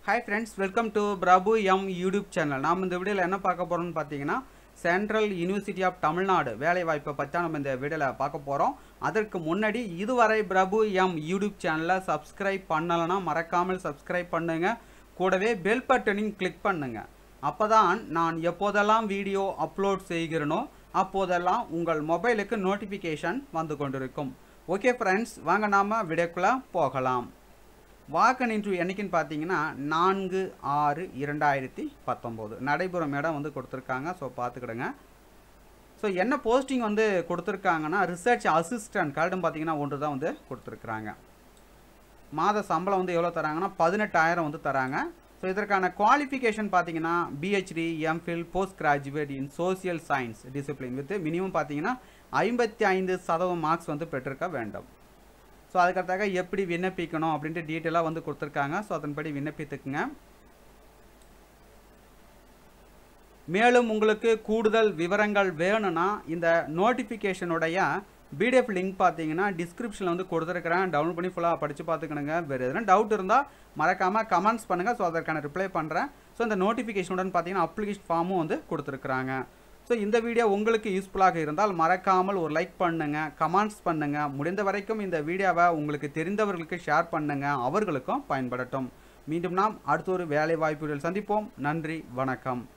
hi friends welcome to Prabhu M YouTube channel நாம் இந்த வீடியோவில் என்ன பார்க்க போகிறோம்னு பார்த்தீங்கன்னா சென்ட்ரல் யூனிவர்சிட்டி ஆஃப் தமிழ்நாடு வேலைவாய்ப்பை பற்றி தான் நம்ம இந்த வீடியோவில் பார்க்க போகிறோம் அதற்கு முன்னாடி இதுவரை பிரபு எம் யூடியூப் சேனலை சப்ஸ்கிரைப் பண்ணலைன்னா மறக்காமல் சப்ஸ்கிரைப் பண்ணுங்க கூடவே பெல் பட்டனையும் கிளிக் பண்ணுங்க அப்போ தான் நான் எப்போதெல்லாம் வீடியோ அப்லோட் செய்கிறேனோ அப்போதெல்லாம் உங்கள் மொபைலுக்கு நோட்டிஃபிகேஷன் வந்து கொண்டிருக்கும் ஓகே ஃப்ரெண்ட்ஸ் வாங்க நாம் வீடியோக்குள்ளே போகலாம் வாக்கன் இன்டர்வியூ என்னைக்குன்னு பார்த்தீங்கன்னா நான்கு ஆறு இரண்டாயிரத்தி பத்தொம்போது நடைபெறும் இடம் வந்து கொடுத்துருக்காங்க ஸோ பார்த்துக்கிடுங்க ஸோ என்ன போஸ்டிங் வந்து கொடுத்துருக்காங்கன்னா ரிசர்ச் அசிஸ்டன்ட் கரடும் பார்த்தீங்கன்னா ஒன்று தான் வந்து கொடுத்துருக்குறாங்க மாத சம்பளம் வந்து எவ்வளோ தராங்கன்னா பதினெட்டாயிரம் வந்து தராங்க ஸோ இதற்கான குவாலிஃபிகேஷன் பார்த்தீங்கன்னா PhD MPhil post graduate in social science discipline with minimum பார்த்தீங்கன்னா ஐம்பத்தி ஐந்து சதவீதம் மார்க்ஸ் வந்து பெற்றிருக்க வேண்டும் ஸோ அதுக்கடுத்தாக எப்படி விண்ணப்பிக்கணும் அப்படின்ட்டு டீட்டெயிலாக வந்து கொடுத்துருக்காங்க ஸோ அதன்படி விண்ணப்பித்துக்குங்க மேலும் உங்களுக்கு கூடுதல் விவரங்கள் வேணும்னா இந்த நோட்டிஃபிகேஷனுடைய பிடிஎஃப் லிங்க் பார்த்தீங்கன்னா டிஸ்கிரிப்ஷனில் வந்து கொடுத்துருக்குறேன் டவுன்லோட் பண்ணி ஃபுல்லாக படித்து பார்த்துக்கணுங்க வேறு எதுனா டவுட் இருந்தால் மறக்காமல் கமெண்ட்ஸ் பண்ணுங்கள் ஸோ அதற்கான ரிப்ளை பண்ணுறேன் ஸோ இந்த நோட்டிஃபிகேஷனுடன் பார்த்தீங்கன்னா அப்ளிகேஷன் ஃபார்மும் வந்து கொடுத்துருக்குறாங்க ஸோ இந்த வீடியோ உங்களுக்கு யூஸ்ஃபுல்லாக இருந்தால் மறக்காமல் ஒரு லைக் பண்ணுங்கள் கமெண்ட்ஸ் பண்ணுங்கள் முடிந்த வரைக்கும் இந்த வீடியோவை உங்களுக்கு தெரிந்தவர்களுக்கு ஷேர் பண்ணுங்கள் அவர்களுக்கும் பயன்படட்டும் மீண்டும் நாம் அடுத்த ஒரு வேலை வாய்ப்புகளில் சந்திப்போம் நன்றி வணக்கம்